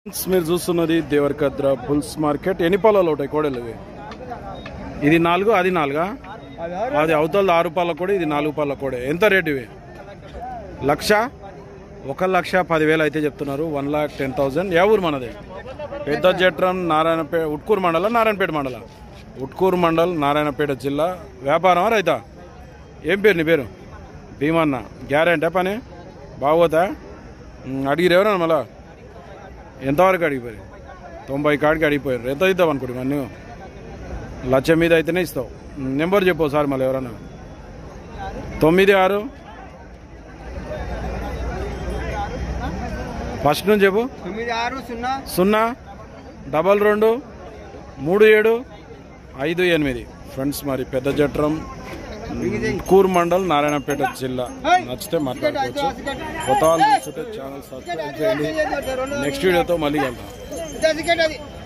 friends, మీరు చూస్తున్నది Devarakadra bulls market ఎన్ని పొలాలు ఉంటాయి కోడలు ఇవి ఇది నాలుగు అది నాలుగా అది అవతల ఆరు పాల కూడా ఇది నాలుగు పాల కూడా ఎంత రేట్ ఇవి లక్ష ఒక లక్ష పదివేలు అయితే చెప్తున్నారు వన్ లాక్ టెన్ థౌజండ్ ఏ ఊరు మనది పెద్ద జట్రం నారాయణపేట ఉట్కూరు మండలం నారాయణపేట మండలం ఉట్కూరు మండల్ నారాయణపేట జిల్లా వ్యాపారం రైతా ఏం పేరు నీ పేరు భీమన్న గ్యారెంటీ పని బాగోతా ఉమ్, అడిగిరు ఎవరన్నా మళ్ళా ఎంతవరకు అడిగిపోయారు తొంభై కాడికి అడిగిపోయారు ఎంత ఇద్దాం అనుకోండి మన్ను లక్ష మీద అయితేనే ఇస్తావు నెంబర్ చెప్పు సార్ మళ్ళీ ఎవరన్నా తొమ్మిది ఆరు ఫస్ట్ నుంచి చెప్పు తొమ్మిది ఆరు సున్నా సున్నా డబల్ రెండు మూడు ఏడు ఐదు ఎనిమిది ఫ్రెండ్స్ మరి పెద్ద జట్రం కూర్ మండల్ నారాయణపేట జిల్లా నచ్చితే మాట్లాడుకోవచ్చు కొత్త వాళ్ళు చూస్తుంటే ఛానల్ సబ్స్క్రైబ్ చేయండి నెక్స్ట్ వీడియోతో మళ్ళీ వెళ్తాం టికెట్ అది